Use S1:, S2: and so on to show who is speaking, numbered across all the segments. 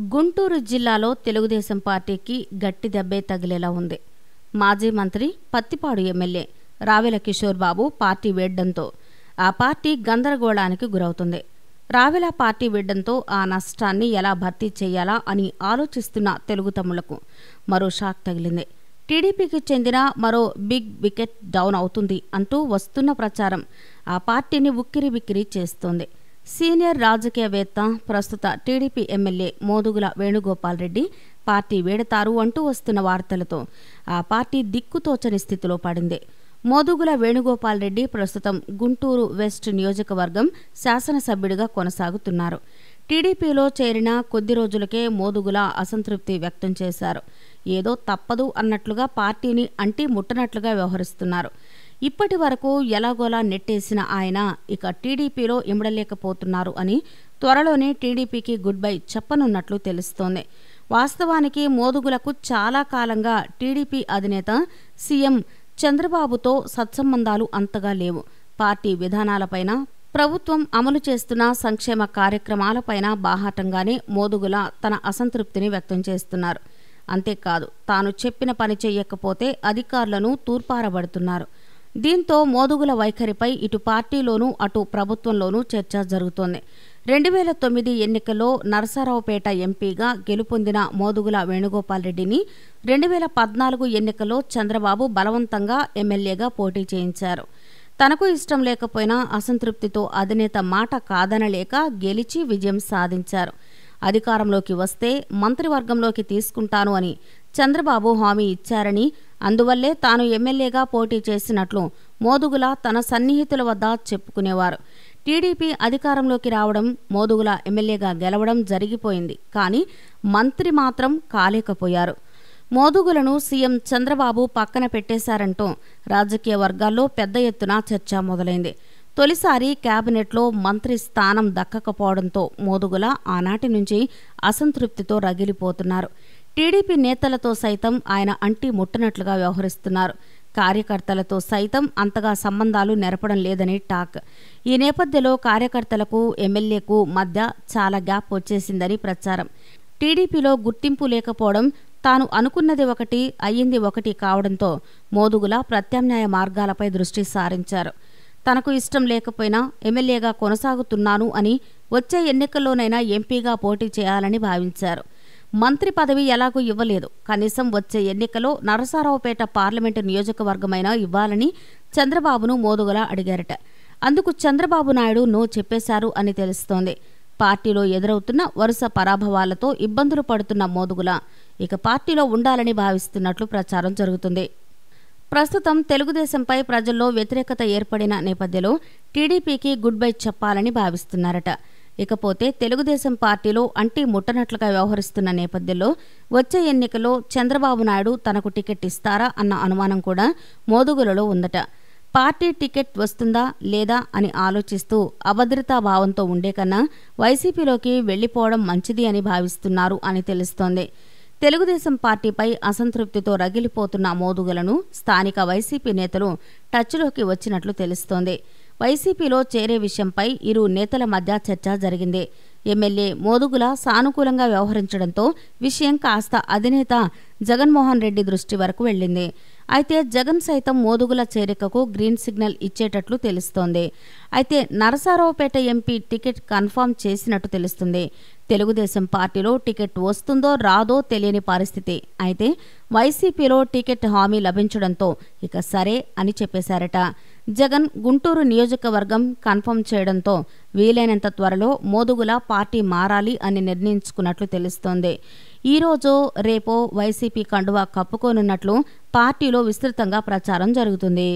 S1: గుంటూరు జిల్లాలో తెలుగుదేశం పార్టీకి గట్టి దెబ్బే తగిలేలా ఉంది మాజీ మంత్రి పత్తిపాడు ఎమ్మెల్యే రావెల కిషోర్ బాబు పార్టీ వేడ్డంతో ఆ పార్టీ గందరగోళానికి గురవుతుంది రావెల పార్టీ వేడ్డంతో ఆ నష్టాన్ని ఎలా భర్తీ చేయాలా అని ఆలోచిస్తున్న తెలుగు తమ్ముళ్లకు మరో షాక్ తగిలింది టీడీపీకి చెందిన మరో బిగ్ వికెట్ డౌన్ అవుతుంది అంటూ వస్తున్న ప్రచారం ఆ పార్టీని ఉక్కిరి బిక్కిరి చేస్తోంది సీనియర్ రాజకీయవేత్త ప్రస్తుత TDP MLA Modugula Venugopal Reddy party వేడతారు అంటూ వస్తున్న వార్తలతో ఆ పార్టీ దిక్కుతోచని స్థితిలో పడింది మోదుగుల వేణుగోపాల్ రెడ్డి ప్రస్తుతం గుంటూరు వెస్ట్ నియోజకవర్గం శాసనసభ్యుడిగా కొనసాగుతున్నారు టీడీపీలో చేరిన కొద్ది రోజులకే మోదుగుల అసంతృప్తి వ్యక్తం చేశారు ఏదో తప్పదు అన్నట్లుగా పార్టీని అంటి ముట్టనట్లుగా వ్యవహరిస్తున్నారు ఇప్పటి వరకు ఎలాగోలా నెట్టేసిన ఆయన ఇక టీడీపీలో ఇమడలేకపోతున్నారు అని త్వరలోనే టీడీపీకి గుడ్ బై చెప్పనున్నట్లు తెలుస్తోంది వాస్తవానికి మోదుగులకు చాలా కాలంగా టీడీపీ అధినేత సీఎం చంద్రబాబుతో సత్సంబంధాలు అంతగా లేవు పార్టీ విధానాలపైన ప్రభుత్వం అమలు చేస్తున్న సంక్షేమ కార్యక్రమాలపైన బాహాటంగానే మోదుగుల తన అసంతృప్తిని వ్యక్తం చేస్తున్నారు అంతేకాదు తాను చెప్పిన పని చెయ్యకపోతే అధికారులను తూర్పారబడుతున్నారు దీంతో మోదుగుల వైఖరిపై ఇటు పార్టీలోనూ అటు ప్రభుత్వంలోనూ చర్చ జరుగుతోంది రెండు వేల తొమ్మిది ఎన్నికల్లో నరసరావుపేట ఎంపీగా గెలుపొందిన మోదుగుల వేణుగోపాల్ రెడ్డిని రెండు వేల పద్నాలుగు ఎన్నికల్లో చంద్రబాబు బలవంతంగా ఎమ్మెల్యేగా పోటీ చేయించారు తనకు ఇష్టం లేకపోయినా అసంతృప్తితో అధినేత మాట కాదనలేక గెలిచి విజయం సాధించారు అధికారంలోకి వస్తే మంత్రివర్గంలోకి తీసుకుంటాను అని చంద్రబాబు హామీ ఇచ్చారని అందువల్లే తాను ఎమ్మెల్యేగా పోటీ చేసినట్లు మోదుగుల తన సన్నిహితుల వద్ద చెప్పుకునేవారు టీడీపీ అధికారంలోకి రావడం మోదుగుల ఎమ్మెల్యేగా గెలవడం జరిగిపోయింది కానీ మంత్రి మాత్రం కాలేకపోయారు మోదుగులను సీఎం చంద్రబాబు పక్కన పెట్టేశారంటూ రాజకీయ వర్గాల్లో పెద్ద ఎత్తున చర్చ మొదలైంది తొలిసారి కేబినెట్లో మంత్రి స్థానం దక్కకపోవడంతో మోదుగుల ఆనాటి నుంచి అసంతృప్తితో రగిలిపోతున్నారు టీడీపీ నేతలతో సైతం ఆయన అంటి ముట్టనట్లుగా వ్యవహరిస్తున్నారు కార్యకర్తలతో సైతం అంతగా సంబంధాలు నెరపడం లేదని టాక్ ఈ నేపథ్యంలో కార్యకర్తలకు ఎమ్మెల్యేకు మధ్య చాలా గ్యాప్ వచ్చేసిందని ప్రచారం టీడీపీలో గుర్తింపు లేకపోవడం తాను అనుకున్నది ఒకటి అయ్యింది ఒకటి కావడంతో మోదుగుల ప్రత్యామ్నాయ మార్గాలపై దృష్టి సారించారు తనకు ఇష్టం లేకపోయినా ఎమ్మెల్యేగా కొనసాగుతున్నాను అని వచ్చే ఎన్నికల్లోనైనా ఎంపీగా పోటీ చేయాలని భావించారు మంత్రి పదవి ఎలాగూ ఇవ్వలేదు కనీసం వచ్చే ఎన్నికలో నరసారావుపేట పార్లమెంటు నియోజకవర్గమైనా ఇవ్వాలని చంద్రబాబును మోదుగల అడిగారట అందుకు చంద్రబాబు నాయుడు నో చెప్పేశారు అని తెలుస్తోంది పార్టీలో ఎదురవుతున్న వరుస పరాభవాలతో ఇబ్బందులు పడుతున్న మోదుగుల ఇక పార్టీలో ఉండాలని భావిస్తున్నట్లు ప్రచారం జరుగుతుంది ప్రస్తుతం తెలుగుదేశంపై ప్రజల్లో వ్యతిరేకత ఏర్పడిన నేపథ్యంలో టీడీపీకి గుడ్ బై చెప్పాలని భావిస్తున్నారట ఇకపోతే తెలుగుదేశం పార్టీలో అంటి ముట్టనట్లుగా వ్యవహరిస్తున్న నేపథ్యంలో వచ్చే ఎన్నికల్లో చంద్రబాబు నాయుడు తనకు టికెట్ ఇస్తారా అన్న అనుమానం కూడా మోదుగులలో ఉందట పార్టీ టికెట్ వస్తుందా లేదా అని ఆలోచిస్తూ అభద్రతా భావంతో ఉండే కన్నా వైసీపీలోకి వెళ్లిపోవడం మంచిది అని భావిస్తున్నారు అని తెలుస్తోంది తెలుగుదేశం పార్టీపై అసంతృప్తితో రగిలిపోతున్న మోదుగలను స్థానిక వైసీపీ నేతలు టచ్లోకి వచ్చినట్లు తెలుస్తోంది వైసీపీలో చేరే విషయంపై ఇరు నేతల మధ్య చర్చ జరిగింది ఎమ్మెల్యే మోదుగుల సానుకూలంగా వ్యవహరించడంతో విషయం కాస్త అధినేత జగన్మోహన్ రెడ్డి దృష్టి వరకు వెళ్ళింది అయితే జగన్ సైతం మోదుగుల చేరికకు గ్రీన్ సిగ్నల్ ఇచ్చేటట్లు తెలుస్తోంది అయితే నరసారావుపేట ఎంపీ టికెట్ కన్ఫర్మ్ చేసినట్టు తెలుస్తుంది తెలుగుదేశం పార్టీలో టికెట్ వస్తుందో రాదో తెలియని పరిస్థితి అయితే వైసీపీలో టికెట్ హామీ లభించడంతో ఇక సరే అని చెప్పేశారట జగన్ గుంటూరు నియోజకవర్గం కన్ఫర్మ్ చేయడంతో వీలైనంత త్వరలో మోదుగుల పార్టీ మారాలి అని నిర్ణయించుకున్నట్లు తెలుస్తోంది ఈరోజు రేపో వైసీపీ కండువా కప్పుకోనున్నట్లు పార్టీలో విస్తృతంగా ప్రచారం జరుగుతుంది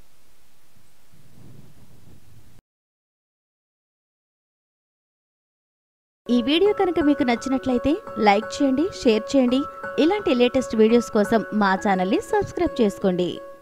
S2: ఈ వీడియో కనుక మీకు నచ్చినట్లయితే లైక్ చేయండి షేర్ చేయండి ఇలాంటి లేటెస్ట్ వీడియోస్ కోసం మా ఛానల్ని సబ్స్క్రైబ్ చేసుకోండి